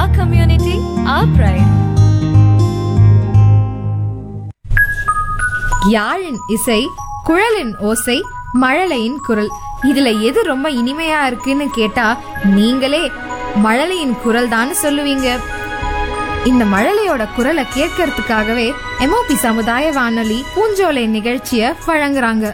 our community, our pride. யாழின் இசை குழலின் ஓசை மழலையின் குரல் இதுல எது ரொம்ப இனிமையா இருக்குன்னு கேட்டா நீங்களே மழலையின் குரல் தான் சொல்லுவீங்க இந்த மழலையோட குரலை கேட்கறதுக்காகவே எம்ஓபி சமுதாய வானொலி பூஞ்சோலை நிகழ்ச்சிய வழங்குறாங்க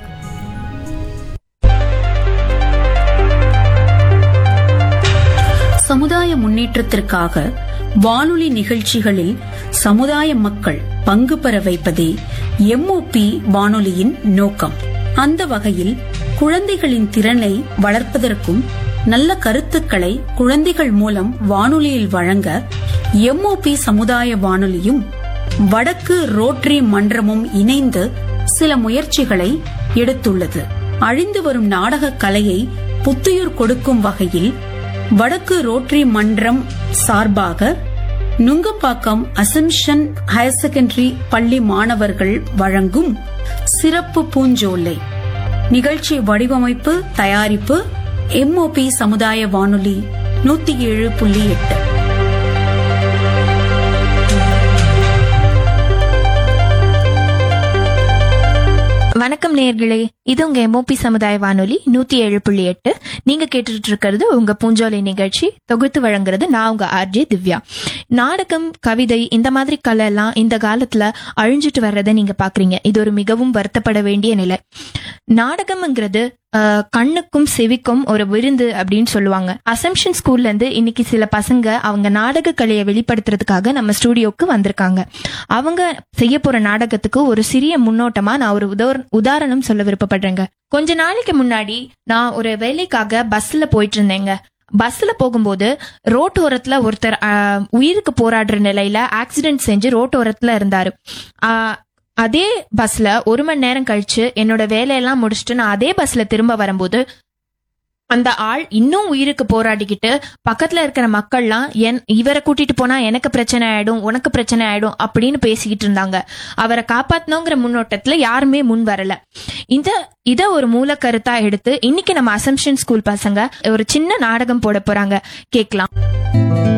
சமுதாய முன்னேற்றத்திற்காக வானொலி நிகழ்ச்சிகளில் சமுதாய மக்கள் பங்கு பெற வைப்பதே எம்ஓபி வானொலியின் நோக்கம் அந்த வகையில் குழந்தைகளின் திறனை வளர்ப்பதற்கும் நல்ல கருத்துக்களை குழந்தைகள் மூலம் வானொலியில் வழங்க எம்ஓபி சமுதாய வானொலியும் வடக்கு ரோட்டரி மன்றமும் இணைந்து சில முயற்சிகளை எடுத்துள்ளது அழிந்து வரும் நாடகக் கலையை புத்துயிர் கொடுக்கும் வகையில் வடக்கு ரோட்டரி மன்றம் சார்பாக நுங்கப்பாக்கம் அசம்ஷன் ஹயர் செகண்டரி பள்ளி மாணவர்கள் வழங்கும் சிறப்பு பூஞ்சோலை நிகழ்ச்சி வடிவமைப்பு தயாரிப்பு எம்ஓபி சமுதாய வானொலி நூத்தி ஏழு புள்ளி எட்டு வணக்கம் நேர்களே இது உங்க எம்ஓபி சமுதாய வானொலி நூத்தி ஏழு புள்ளி எட்டு நீங்க கேட்டுட்டு இருக்கிறது உங்க பூஞ்சோலை நிகழ்ச்சி தொகுத்து வழங்குறது நான் உங்க ஆர்ஜே திவ்யா நாடகம் கவிதை இந்த மாதிரி கலை எல்லாம் இந்த காலத்துல அழிஞ்சிட்டு வர்றதை நீங்க பாக்குறீங்க இது ஒரு மிகவும் வருத்தப்பட வேண்டிய நிலை நாடகம்ங்கிறது ஆஹ், கண்ணுக்கும் செவிக்கும் ஒரு விருந்து அப்படின்னு சொல்லுவாங்க அசம்ஷன் ஸ்கூல்ல இருந்து இன்னைக்கு சில பசங்க அவங்க நாடக கலையை வெளிப்படுத்துறதுக்காக நம்ம ஸ்டூடியோக்கு வந்திருக்காங்க அவங்க செய்ய போற நாடகத்துக்கு ஒரு சிறிய முன்னோட்டமா நான் ஒரு உதா- உதாரணம் சொல்ல விருப்பப்படுறேங்க கொஞ்ச நாளைக்கு முன்னாடி நான் ஒரு வேலைக்காக பஸ்ல போயிட்டு இருந்தேங்க பஸ்ல போகும்போது ரோட்டோரத்துல ஒருத்தர் ஆஹ், உயிருக்கு போராடுற நிலையில ஆக்சிடென்ட் செஞ்சு ரோட்டோரத்துல இருந்தாரு ஆஹ், அதே பஸ்ல ஒரு மணி நேரம் கழிச்சு என்னோட வேலையெல்லாம் முடிச்சுட்டு நான் அதே பஸ்ல திரும்ப வரும்போது அந்த ஆள் இன்னும் உயிருக்கு போராடிக்கிட்டு பக்கத்துல இருக்கிற மக்கள்லாம் என் இவரை கூட்டிட்டு போனா எனக்கு பிரச்சனை ஆயிடும் உனக்கு பிரச்சனை ஆயிடும் அப்படின்னு பேசிக்கிட்டு இருந்தாங்க அவரை காப்பாத்தணுங்கிற முன்னோட்டத்துல யாருமே முன் வரல இந்த இத ஒரு மூல கருத்தா எடுத்து இன்னைக்கு நம்ம அசம்ஷன் ஸ்கூல் பசங்க ஒரு சின்ன நாடகம் போட போறாங்க கேக்கலாம்